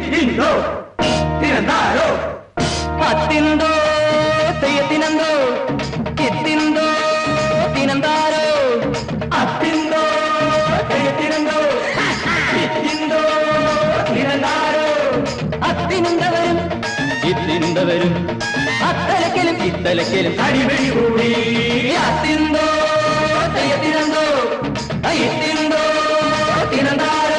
ഇത്തിന്തോ തിരന്താരോ അത്തിന്തോ തെയ്യത്തിനന്തോ എത്തിന്തോ തിനന്താരോ അത്തിന്തോ തെയ്യത്തിനന്തോ ഇത്തിന്തോ തിരന്താരോ അത്തിനുണ്ടവരും ഇത്തിനുണ്ടവരും അത്തലക്കലും ഇത്തലക്കലും അടിവഴി കൂടി അത്തിന്തോ തെയ്യത്തിനന്തോ എത്തിന്തോ തിനന്താരോ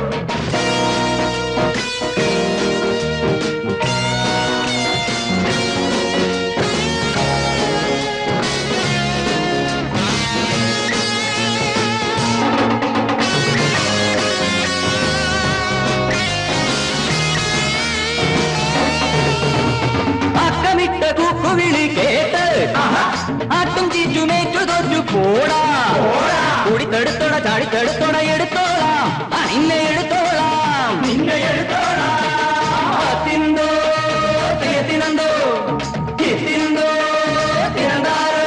അക്കമിട്ട കൂക്കുവിളി കേട്ട് ആട്ടും ചീറ്റുമേറ്റു തോറ്റു പോടാ കുടിത്തെടുത്തോട ചാടിത്തെടുത്തോട എടുത്തോളാം ആ, നിന്നെ എടുത്തോളാം നിന്നെ എടുത്തോളാം തിന്തോ തെയ്യത്തിനന്തോ എത്തിന്തോ തിരന്താരോ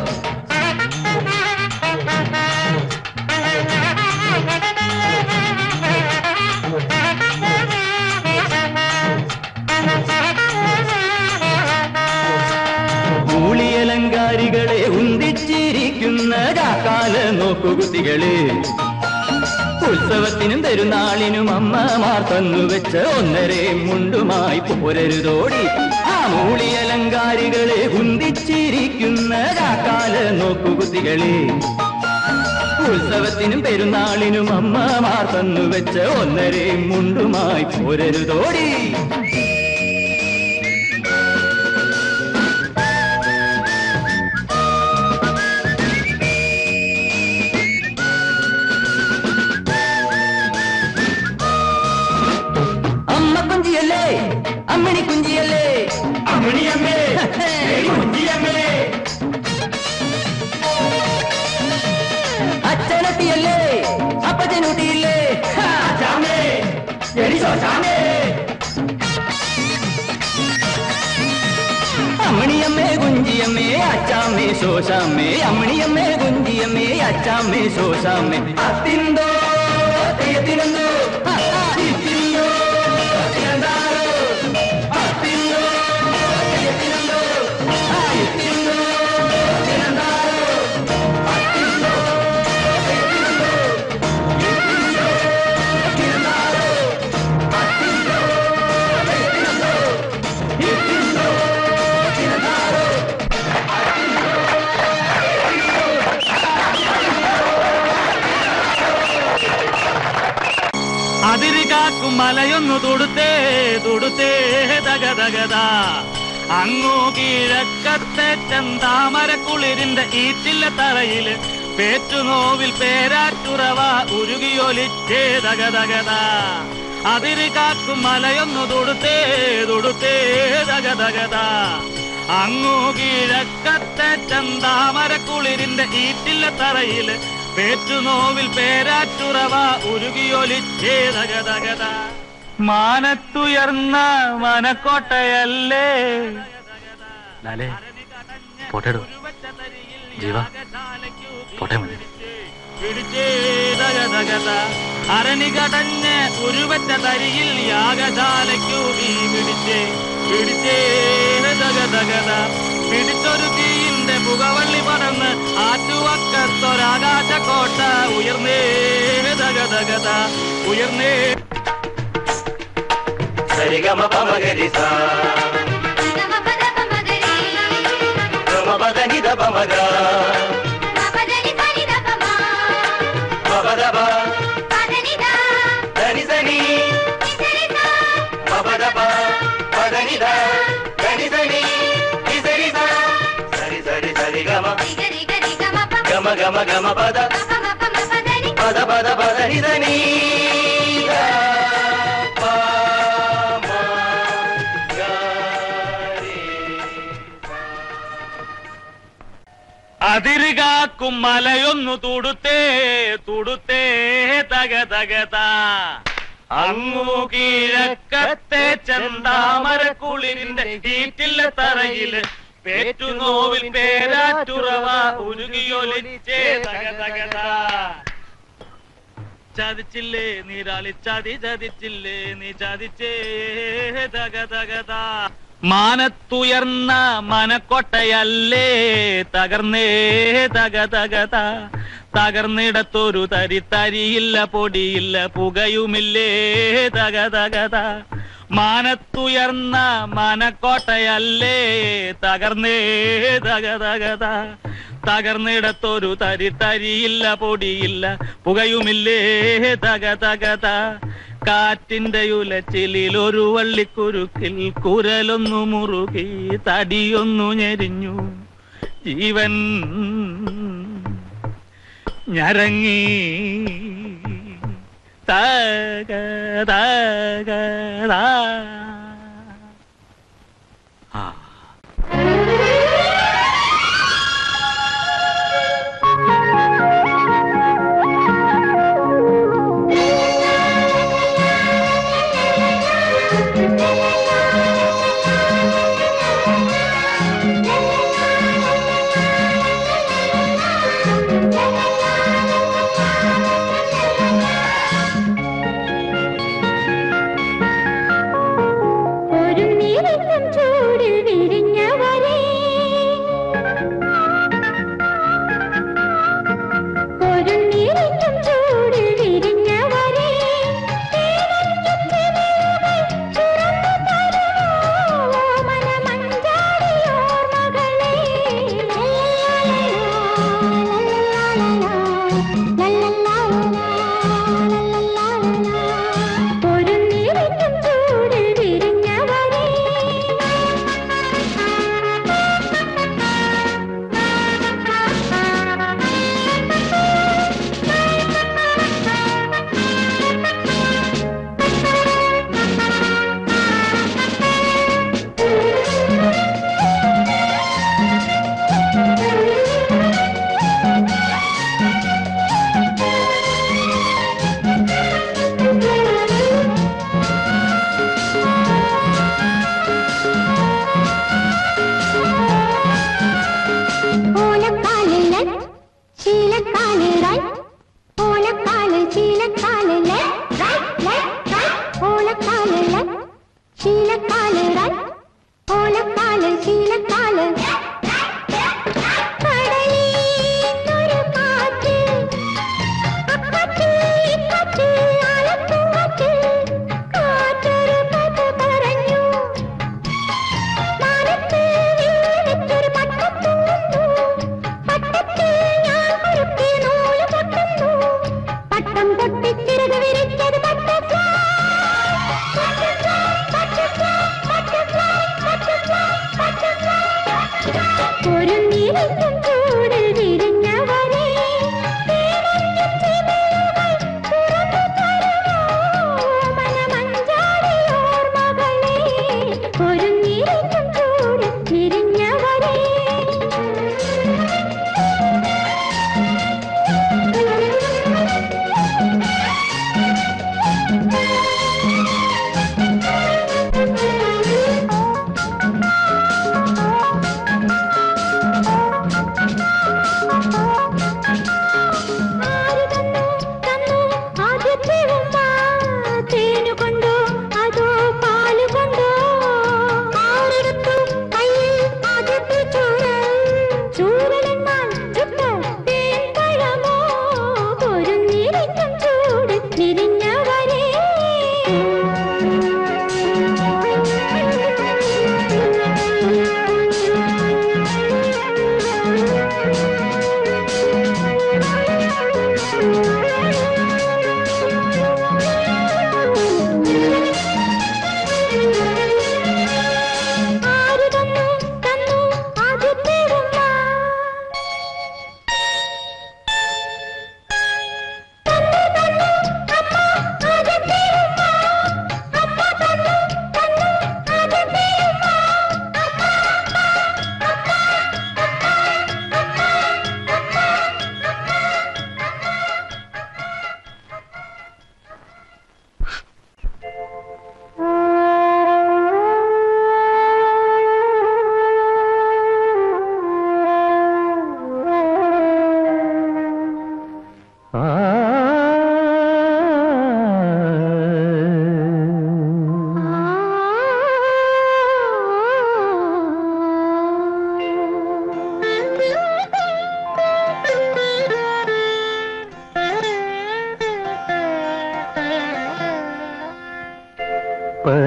ൂളിയലങ്കാരികളെ ഉന്തിച്ചിരിക്കുന്ന കാക്കാല നോക്കുകുത്തികളെ ഉത്സവത്തിനും പെരുന്നാളിനും അമ്മമാർ തന്നു വെച്ച ഒന്നരെ മുണ്ടുമായി പോരരുതോടി ആ മൂളിയലങ്കാരികളെ ഉന്തിച്ചിരിക്കുന്ന കാക്കാല നോക്കുകുത്തികളെ ഉത്സവത്തിനും പെരുന്നാളിനും അമ്മമാർ തന്നു വെച്ച ഒന്നരെ മുണ്ടുമായി പോരരുതോടി അമ്മ കുഞ്ചിയല്ലേ അമ്മിണി കുഞ്ചിയല്ലേ അമ്മിണിയമ്മേ ഏയ് കുഞ്ചിയമ്മേ അച്ഛനെത്തിയല്ലേ അപ്പച്ചനൂട്ടിയില്ലേ ചാമേ എരിസോ ചാമേ അമ്മിണിയമ്മേ കുഞ്ചിയമ്മേ അച്ചാമ്മേ ശോശാമ്മേ അമ്മിണിയമ്മേ കുഞ്ചിയമ്മേ അച്ചാമ്മേ ശോശാമ്മേ അത്തിന്തോ തെയ്യത്തിനന്തോ ഇത്തിന്തോ തിരന്താരോ അത്തിന്തോ തെയ്യത്തിനന്തോ ആ, ഇത്തിന്തോ തിരന്താരോ അത്തിന്തോ തെയ്യത്തിനന്തോ ഇത്തിന്തോ തിരന്താരോ അത്തിന്തോ തെയ്യത്തിനന്തോ ഇത്തിന്തോ തിരന്താരോ അതിര് കാക്കും മലയൊന്നു തൊടുത്തേ തൊടുത്തേ തകതകത അങ്ങു കിഴക്കത്തെ ചെന്താമരക്കുളിരിന്റെ ഈറ്റില്ല തറയില് പേറ്റുനോവിൽ പേരാറ്റുറവ ഉരുകിയൊലിച്ചേ തകതകത അതിര് കാക്കും മലയൊന്നു തൊടുത്തേ തൊടുത്തേ തകതകത അങ്ങു കിഴക്കത്തെ ചെന്താമരക്കുളിരിന്റെ ഈറ്റില്ല തറയില് പേറ്റുനോവിൽ പേരാറ്റുറവ ഉരുകിയൊലിച്ചേ തകതകത മാനത്തുയർന്ന മനക്കോട്ടയല്ലേ ലാലേ പോട്ടെടോ ജീവ പോട്ടെ മതി അരണി കടഞ്ഞ് ഉരുവറ്റ തരിയിൽ യാഗശാലയ്ക്കു തീ പിടിച്ചേ പിടിച്ചേ തകതകത പിടിച്ചൊരു തീയിന്റെ പുകവള്ളി പടർന്ന് ആറ്റുവക്കത്തൊരാകാശക്കോട്ട ഉയർന്നേ തകതകത ഉയർന്നേ സരിഗമ പമഗരി സാ ഗമ പദനിത പമഗ പപദപ ധനി സനി പപദപ പദനിത ധനി സനി നിസരി സാ സരി സരി സരി ഗമ ഗമ ഗമ ഗമ പദ പദ പദ പദ നിസനി അതിരുകാക്കും മലയൊന്നു തുടുത്തേ തുടുത്തേ തകതകത അങ്ങു കിഴക്കത്തെ ചെന്താമരക്കുളിരിന്റെ ഈറ്റില്ല തറയില് പേറ്റുനോവിൽ പേരാറ്റുറവ ഉരുകിയൊലിച്ചേ തകതകത ചതിച്ചില്ലേ നീരാളി ചതി ചതിച്ചില്ലേ നീ ചതിച്ചേ തക തകതാ മാനത്തുയർന്ന മനക്കൊട്ടയല്ലേ തകർന്നേ തക തകത തകർന്നിടത്തൊരു തരി തരിയില്ല പൊടിയില്ല പുകയുമില്ലേ തക തകത മാനത്തുയർന്ന മനക്കോട്ടയല്ലേ തകർന്നേ തക തകത തകർന്നിടത്തൊരു തരി തരിയില്ല പൊടിയില്ല പുകയുമില്ലേ തക തകത കാറ്റിന്റെ ഉലച്ചിലിൽ ഒരു വള്ളിക്കുരുക്കിൽ കുരലൊന്നു മുറുകി തടിയൊന്നു ഞെരിഞ്ഞു ജീവൻ ഞരങ്ങി തക തക താ. ആ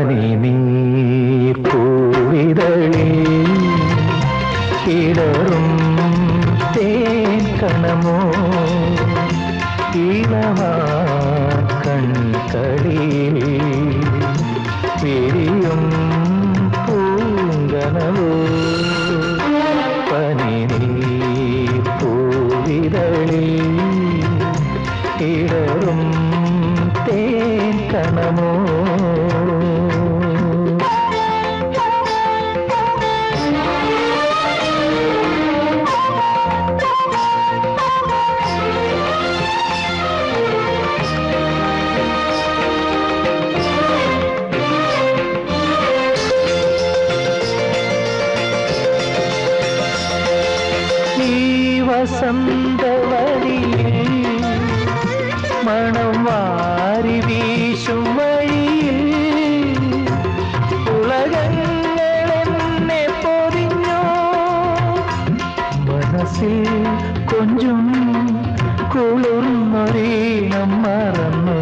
പനി നീർ പൂവിതളി ഇടറും തേൻ കണമോ ഇളമാ കൺകളിൽ വിരിയും പൂങ്കനവോ പനി നീർ പൂവിതളി ഇടറും തേൻ കണമോ ഈ വസന്തവടിയിൽ മണം വാരി വീശും വഴിയിൽ ഉലകങ്ങളെന്നെ പൊതിഞ്ഞോ മനസ്സിൽ കൊഞ്ചും കുളിർന്നൊരീണം മറന്നു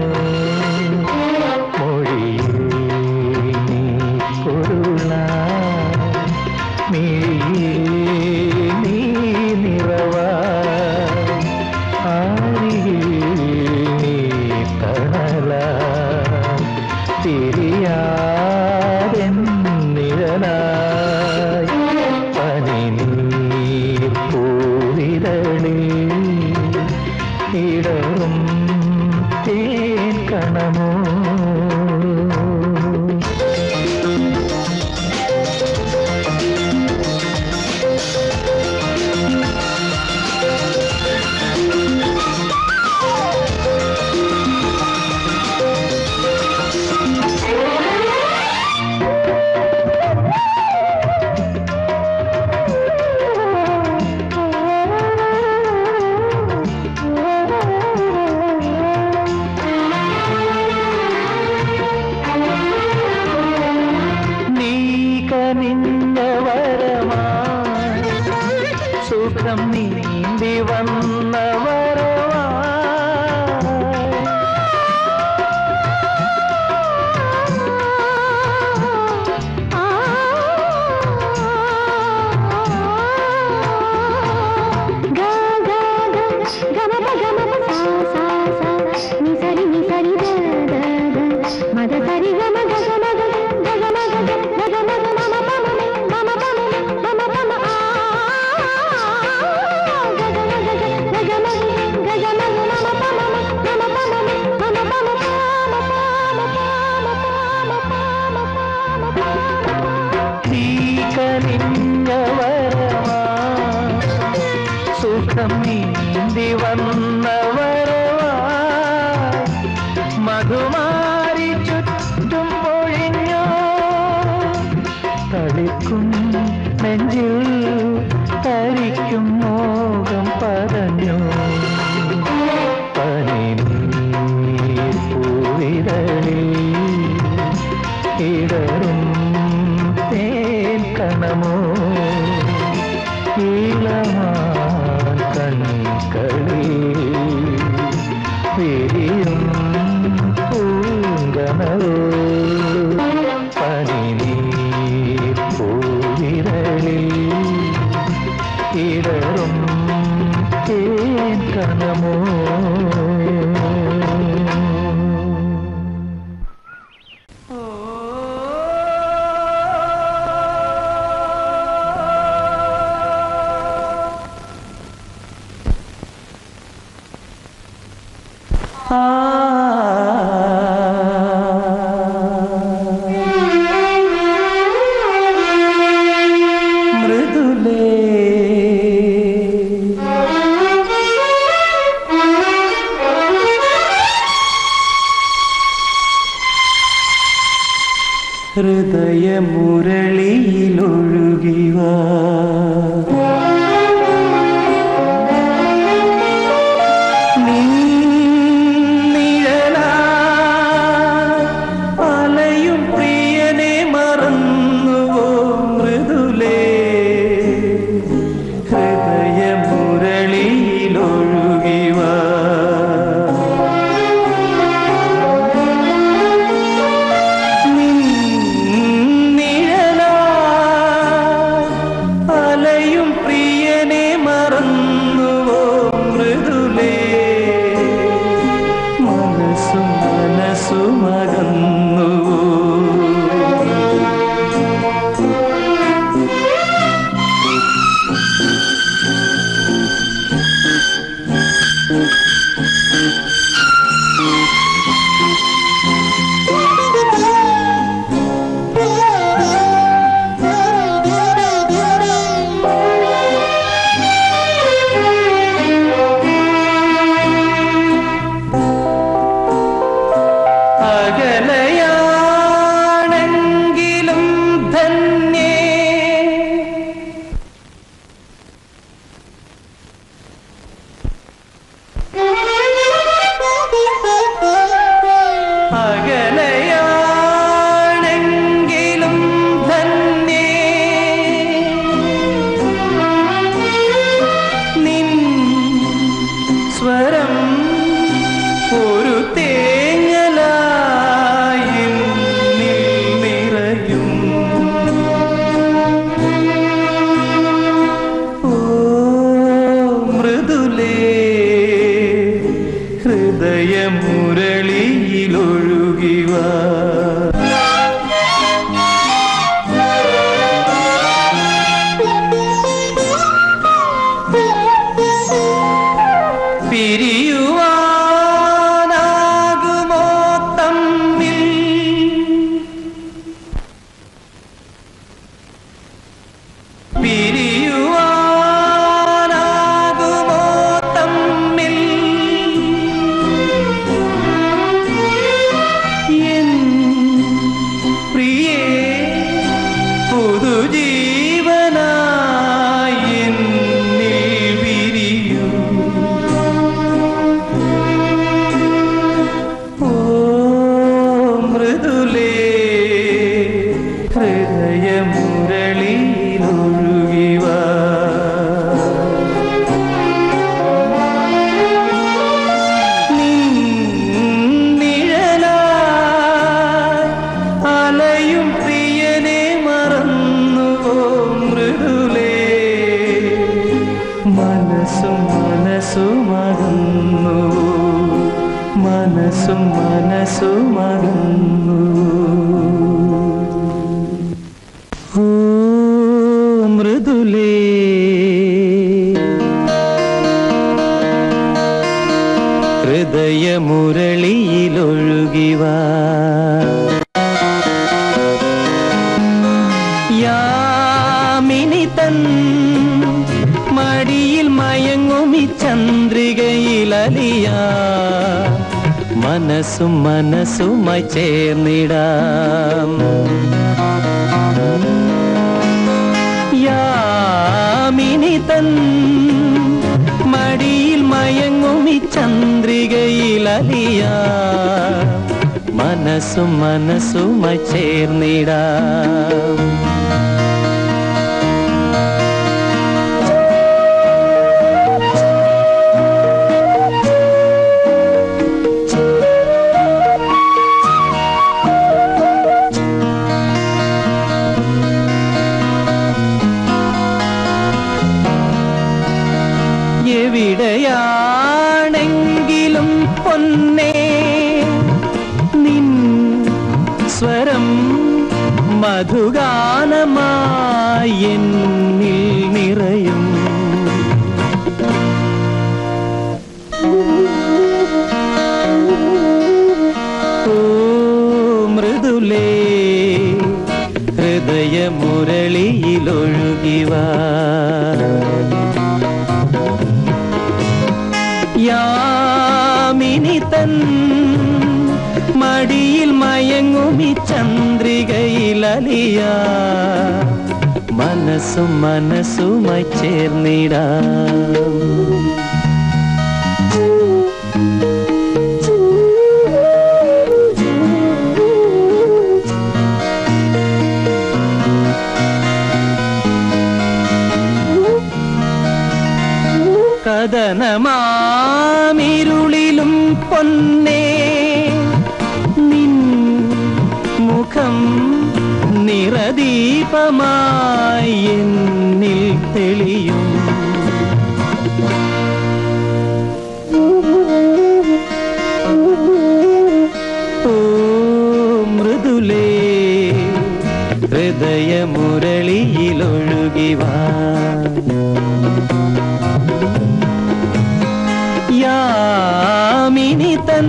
മൊഴിയിൽ നീ പൊരുളാ മിഴിയിൽ നീ നിറവാ ആരിയിൽ നീ തണലാ തിരിയാതെന്നിഴലായി പനി നീർ പൂവിരളി ഇടറും തേൻ കണമോ നീ കനിഞ്ഞ വരമാ സുഖം നീന്തി വന്ന വരമാ നീ കനിഞ്ഞ വരമാ സുഖം നീന്തി വന്ന വരവാ മധുമാരി ചുറ്റും പൊഴിഞ്ഞോ തളിക്കും നെഞ്ചിൽ തരിക്കും മോഹം പറഞ്ഞു പനി നീർ പൂവിരളി ഇടറും തേൻ കണമോ ഇളമാൻ കൺകളി വിരിയും പൂങ്കനോ പനി നീർ പൂവിരളി ഇടറും തേൻ കണമോ മൃദുലേ ഹൃദയമുരളിയിലൊഴുകിവാ അലയും പ്രിയനെ മറന്നുവോ മൃദുലേ ഹൃദയമുരളിയിലൊഴുകിവാ നീ ഹൃദയമുരളിയിലൊഴുകിവാ നിഴലായി അലയും പ്രിയനെ മറന്നുവോ മൃദുലേ മനസ്സും മനസ്സുമകന്നു മനസ്സും മനസ്സുമകന്നു ഓ മൃദുലേ ഹൃദയമുരളിയിലൊഴുകിവാ യാമിനി തൻ മടിയിൽ മയങ്ങുമി ചന്ദ്രികയിലലിയ മനസ്സും മനസ്സുമായി ചേർന്നിടാം യാമിനി തൻ മടിയിൽ മയങ്ങുമി ചന്ദ്രികയിലലിയ മനസ്സും മനസ്സുമായി ചേർന്നിടാം എവിടെയാണെങ്കിലും പൊന്നേ നിൻ സ്വരം മധുഗാനമായി എന്നിൽ നിറയും ഓ മൃദുലേ ഹൃദയമുരളിയിലൊഴുകിവാ യാമിനി തൻ മടിയിൽ മയങ്ങുമി ചന്ദ്രികയിലലിയ മനസ്സും മനസ്സുമായി ചേർന്നിടാം കഥനമാമിരുളിലും പൊന്നേ നിൻ മുഖം നിറദീപമായി എന്നിൽ തെളിയും ഓ മൃദുലേ ഹൃദയമുരളിയിലൊഴുകിവാ യാമിനി തൻ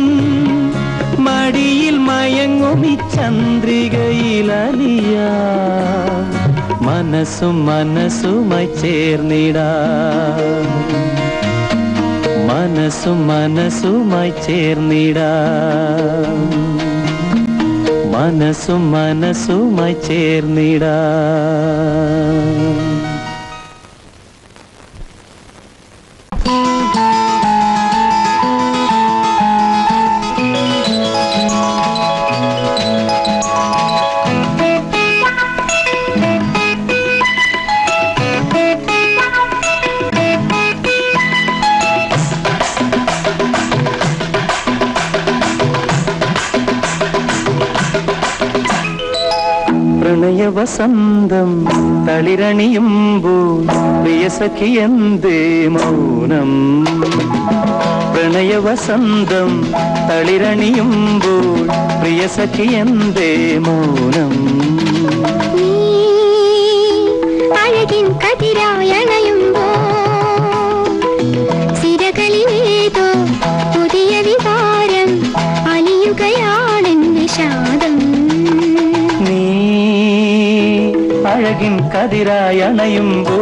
മടിയിൽ മയങ്ങുമി ചന്ദ്രികയിലലിയ മനസ്സും മനസ്സുമായി ചേർന്നിടാം മനസ്സും മനസ്സുമായി ചേർന്നിടാം മനസ്സും മനസ്സുമായി ചേർന്നിടാം പ്രണയവസന്തം തളിരണിയുമ്പോൾ പ്രിയസഖി എന്തേ മൗനം പ്രണയവസന്തം തളിരണിയുമ്പോൾ പ്രിയസഖി എന്തേ മൗനം നീ അഴകിൻ കതിരായണയുമ്പോ സിരകളിലേതോ പുതിയ വികാരം അലിയുകയാണെന്ന് ശാദം നീ അഴകിൻ കതിരായണയുമ്പോ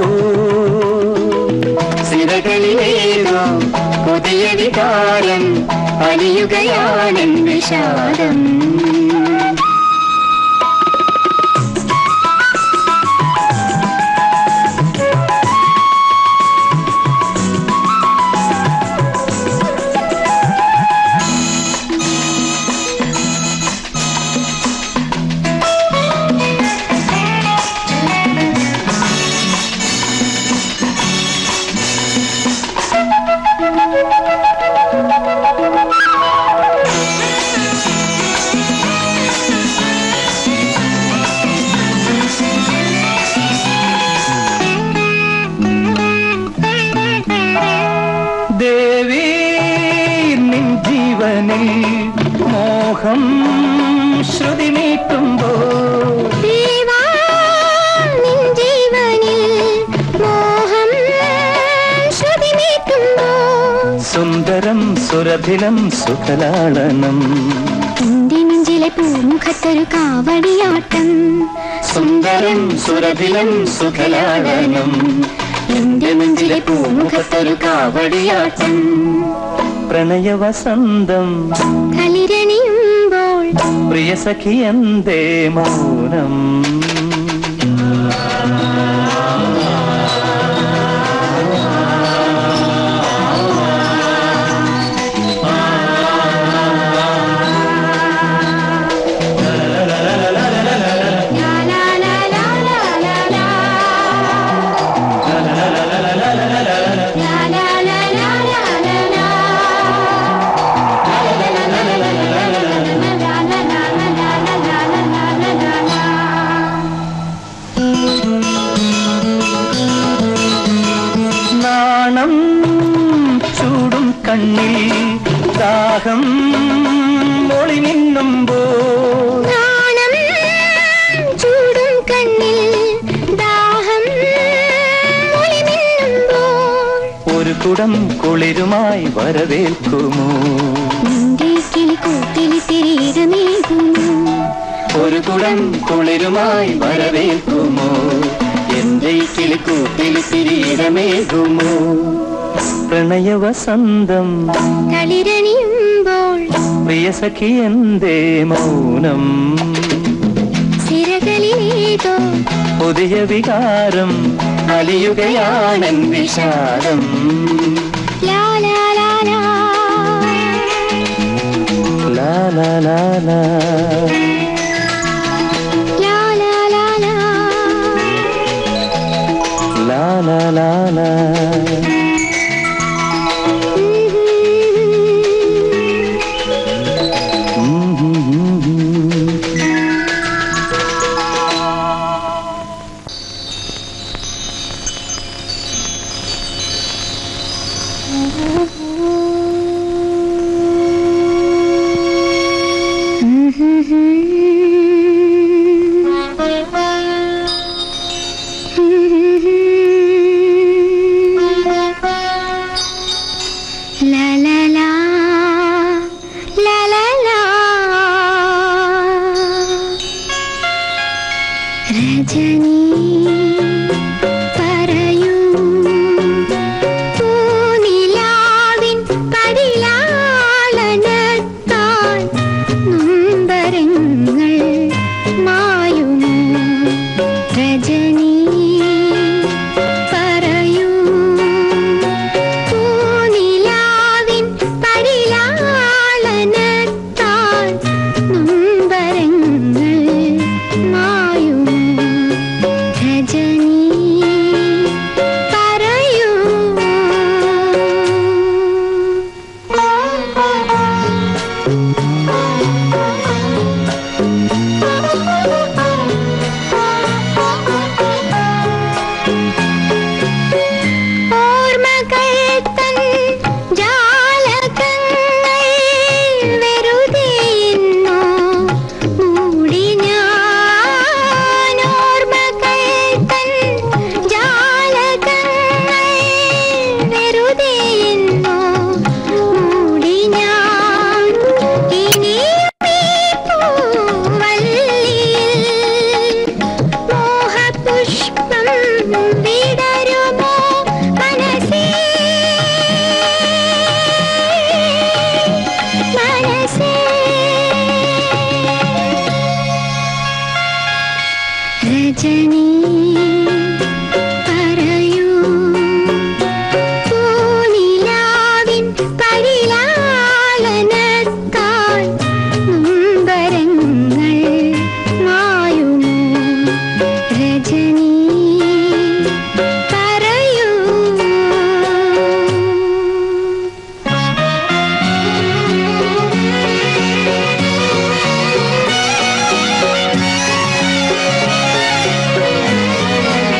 സിരകളിലേതോ പുതിയ വികാരം അലിയുകയാണെന്ന് ശാദം ജീവനിൽ മോഹം ശ്രുതി നീട്ടുമ്പോ ദേവാ നിൻ ജീവനിൽ മോഹം ശ്രുതി നീട്ടുമ്പോൾ സുന്ദരം സുരഭിലം സുഖലാളനം എന്റെ നെഞ്ചിലെ പൂമുഖത്തൊരു കാവടിയാട്ടം സുന്ദരം സുരഭിലം സുഖലാളനം എന്റെ നെഞ്ചിലെ പൂമുഖത്തൊരു കാവടിയാട്ടം പ്രണയവസന്തം കളിരണിയുമ്പോൾ പ്രിയ സഖി എന്തേ മൗനം ലാ ലാ ലാ ലാ ലാ ലാ ലാ. ലാ ലാ ലാ ലാ ലാ ലാ ലാ. നാണം ചൂടും കണ്ണിൽ ദാഹം മൊളി നിന്നുമ്പോൾ നാണം ചൂടും കണ്ണിൽ ദാഹം ഒളിമിന്നുമ്പോൾ ഒരു കുടം കുളിരുമായി വരവേൽക്കുമോ നിന്റെ കിളിക്കൂട്ടിൽ തിരീരമേകുന്നു ഒരു കുടം കുളിരുമായി വരവേൽക്കുമോ എന്റെ ഈ കിളിക്കൂട്ടിൽ തിരീരമേകുമോ പ്രണയവസന്തം കളിരണിയുമ്പോൾ പ്രിയ സഖി എന്തേ മൗനം സിരകളിലേതോ പുതിയ വികാരം അലിയുകയാണൻ വിഷാദം ലാ ലാ ലാ ലാ ലാ ലാ ലാ ലാ ലാ ലാ ലാ ലാ ലാ ലാ ലാ ലാ ഉം, ഉം, ഉം, ഉം. La la la la la la Rajani പറയൂ പൂനിലാവിൻ പരിലാളനത്താൽ നൊമ്പരങ്ങൾ മായുമോ രജനി പറയൂ പൂനിലാവിൻ പരിലാളനത്താൽ നൊമ്പരങ്ങൾ മായുമോ രജനി പറയൂ ഓർമ്മകൾ തൻ ജാലകങ്ങൾ വെറുതെ എന്നോ മൂടി ഞാൻ ഓർമ്മകൾ തൻ ജാലകങ്ങൾ വെറുതെ എന്നോ മൂടി ഞാൻ ഇനിയും ഈ പൂവല്ലിയിൽ മോഹപുഷ്പം വിടരുമോ മനസ്സേ മനസ്സേ രജനി പറയൂ പൂനിലാവിൻ പരിലാളനത്താൽ നൊമ്പരങ്ങൾ മായുമോ രജനി പറയൂ ലാ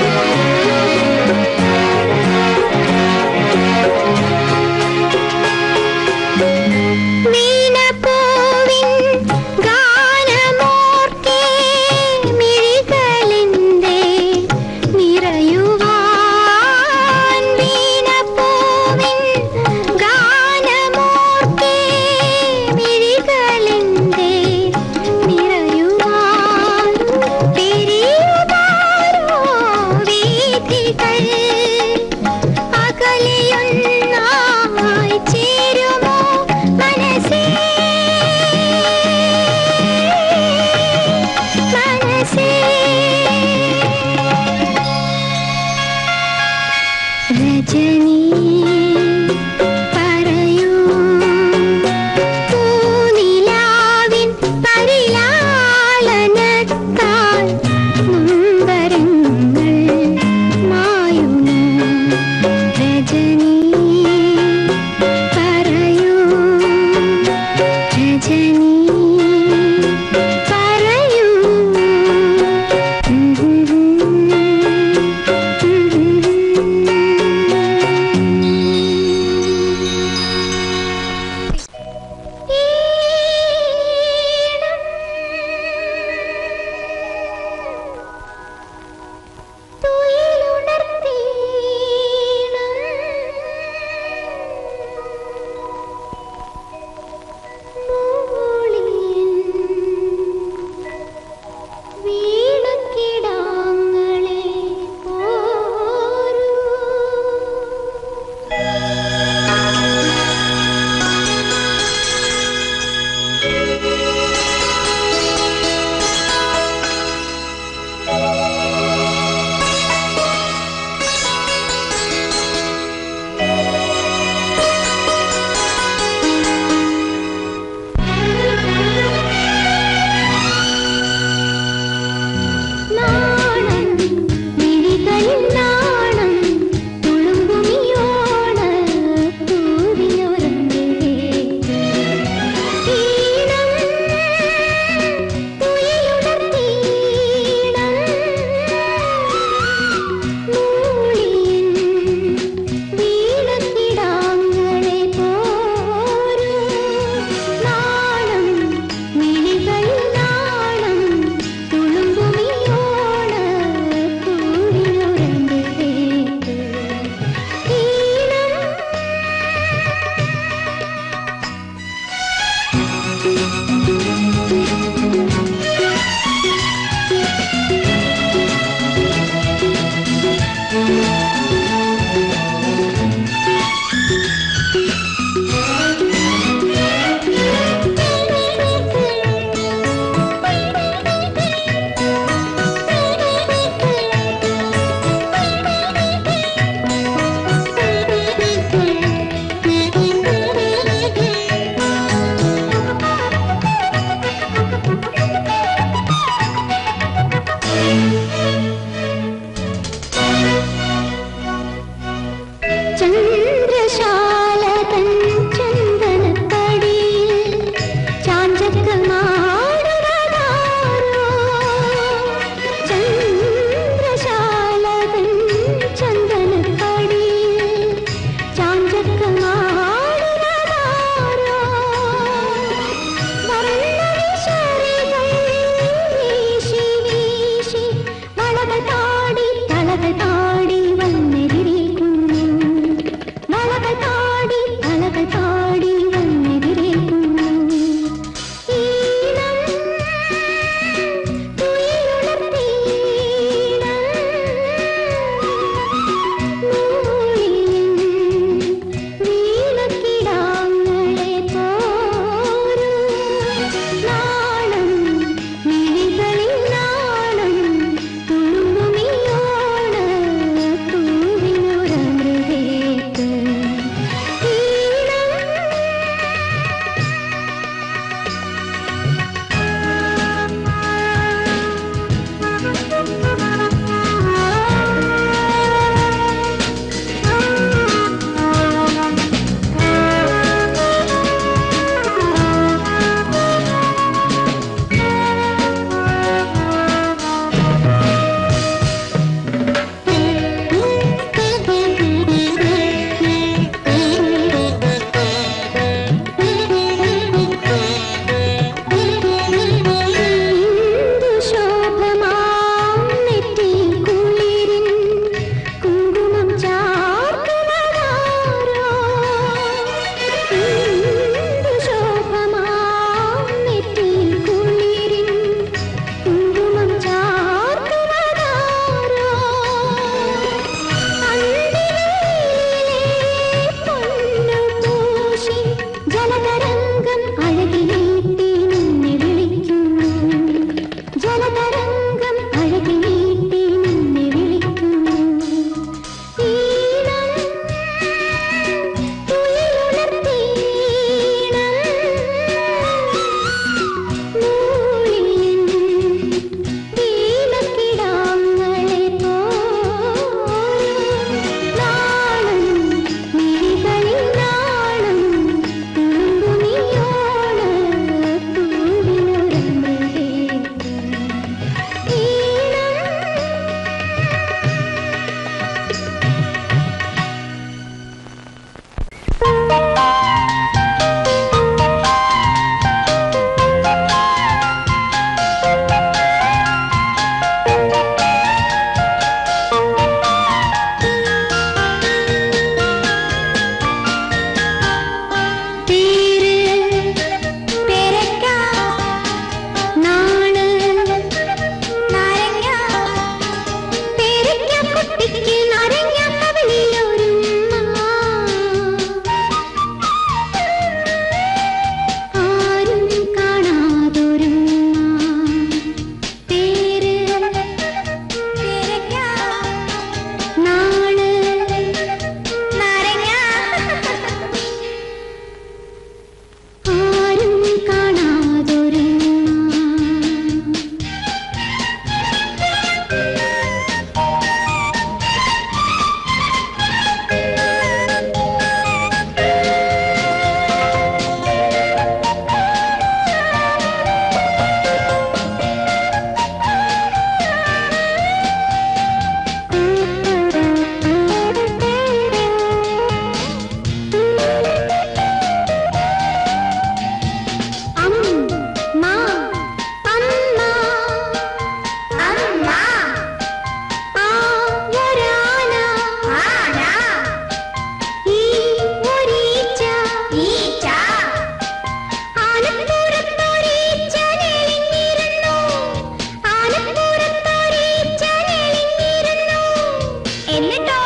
താളതരംഗം അഴകിൽ നീട്ടി നിന്നെ വിളിക്കുന്നു ഈണം തുയിലുണർത്തീണം മൂളിൻ ഈണക്കിടാങ്ങളെ പോലും നാണം മിഴികളിൽ നാണം തുളുമ്പുനിയോണ പൂവിനുറങ്ങേ ഈണം പേര് പേരക്ക നാണ് നാരങ്ങ പേരക്ക കുട്ടിക്ക് നാരങ്ങ കവിളിലൊരുമ്മ ആരും കാണാതൊരുമ്മ പേര് പേരക്ക നാണ് നാരങ്ങ ആരും കാണാതൊരു അമ്മ അമ്മ അമ്മ ആ ഒരാന ആന ഈ ഒരീച്ച ഈച്ച ആനപ്പുറത്തൊരീച്ച നെളിഞ്ഞിരുന്നു ആനപ്പുറത്തൊരീച്ച നെളിഞ്ഞിരുന്നു എന്നിട്ടോ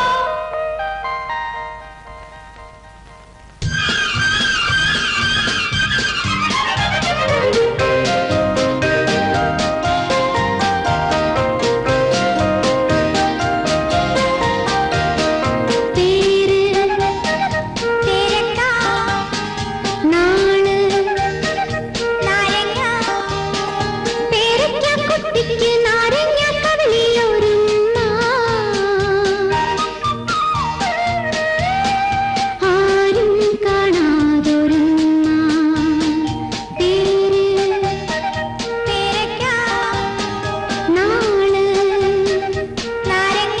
പേര് പേരക്ക നാണ് നാരങ്ങ പേരക്ക കുട്ടിക്ക് നാരങ്ങ കവിളിലൊരുമ്മ ആരും കാണാതൊരുമ്മ പേര് പേരക്ക നാണ് നാരങ്ങ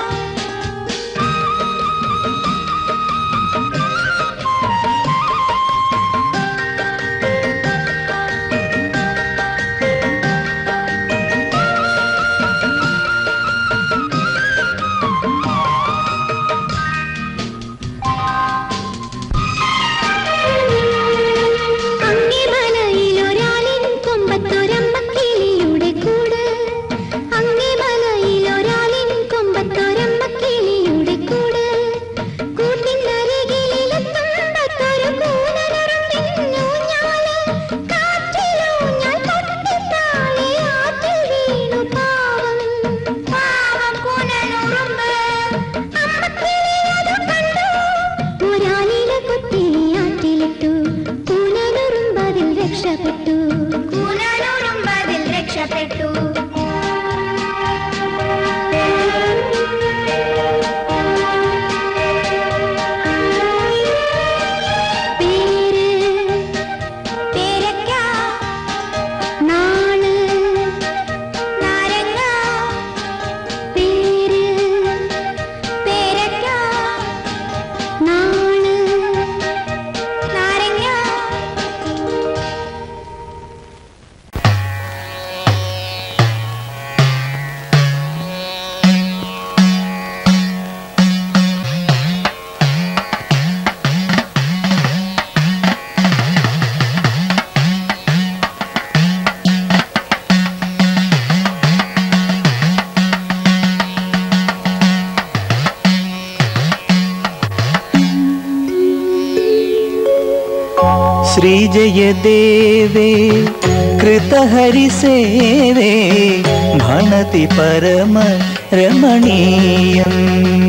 അങ്ങേമലയിലൊരാളിൻ കൊമ്പത്തൊരമ്പക്കിളിയുടെ കൂട് അങ്ങേമലയിലൊരാളിൻ കൊമ്പത്തൊരമ്പക്കിളിയുടെ കൂട് കൂട്ടിനരികിലെത്തുമ്പത്തൊരു കൂനനുറുമ്പിന്നൂഞ്ഞാല് കാറ്റിലൂഞ്ഞാൽ കൊട്ടിത്താളി ആറ്റിൽ വീണു പാവം പാവം കൂനനുറുമ്പ് അമ്മക്കിളി അത് കണ്ടു ഒരാളില കൊത്തി ആറ്റിലിട്ടു കൂനനുറുമ്പതിൽ രക്ഷപ്പെട്ടു കൂനനുറുമ്പതിൽ രക്ഷപ്പെട്ടു പേര് പേരക്ക നാണ് നാരങ്ങ പേര് പേരക്ക നാണ് നാരങ്ങ ശ്രീജയദേവേ कृतहरिसेवे भणति परम रमणीयम्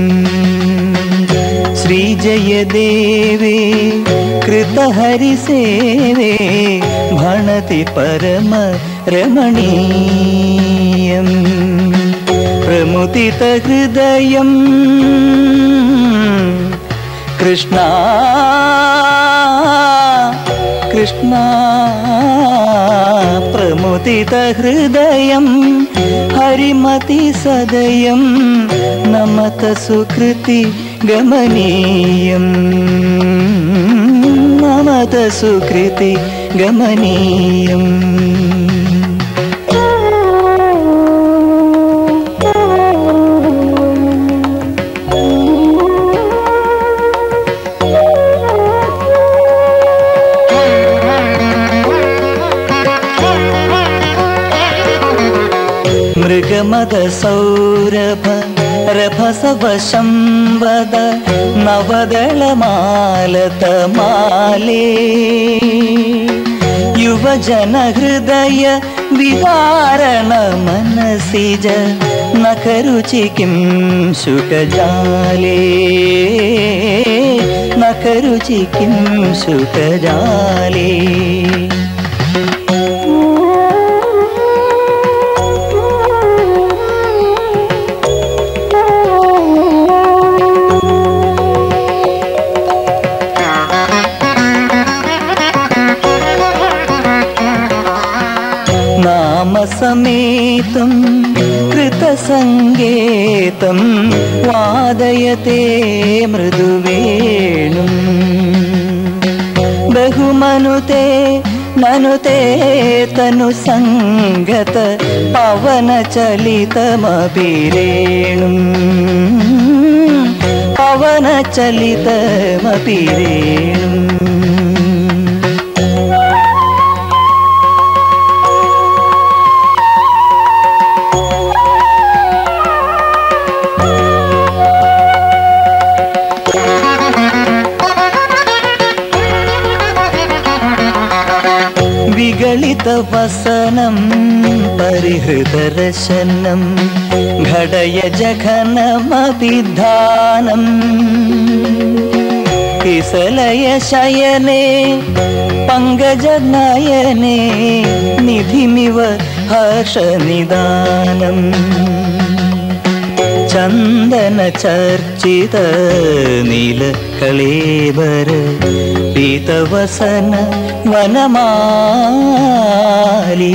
श्रीजयदेवे कृतहरिसेवे भणति परम रमणीयम् प्रमुदितहृदयम् कृष्णा कृष्णा प्रमुदितहृदयं हरिमति सदयं नमत सुकृति गमनीयम् नमत सुकृति गमनीयम् मृगमदसौरभ रभसवशं वद नवदळमालतमाले युवजनहृदय विदारण मनसिज नखरुचि किं शुकजाले नखरुचि किं शुकजाले नामसमेतं कृतसङ्गेतं वादयते मृदुवेणुम् बहुमनुते ननुते तनुसङ्गत पवनचलितमपि रेणुम् पवनचलितमपि रेणुम् विगलितवसनं परिहृतरशनं घडय जघनमपि धानम् किसलय शयने पङ्कजनयने निधिमिव हर्षनिदानम् चन्दनचर्चित नीलकलेबर पीतवसन वनमाली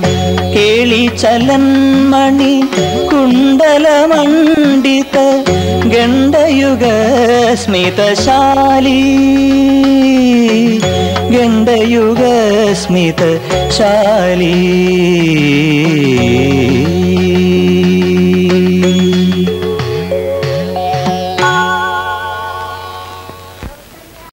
केळिचलन्मणि कुण्डलमण्डित गण्डयुग स्मितशाली गण्डयुग स्मितशाली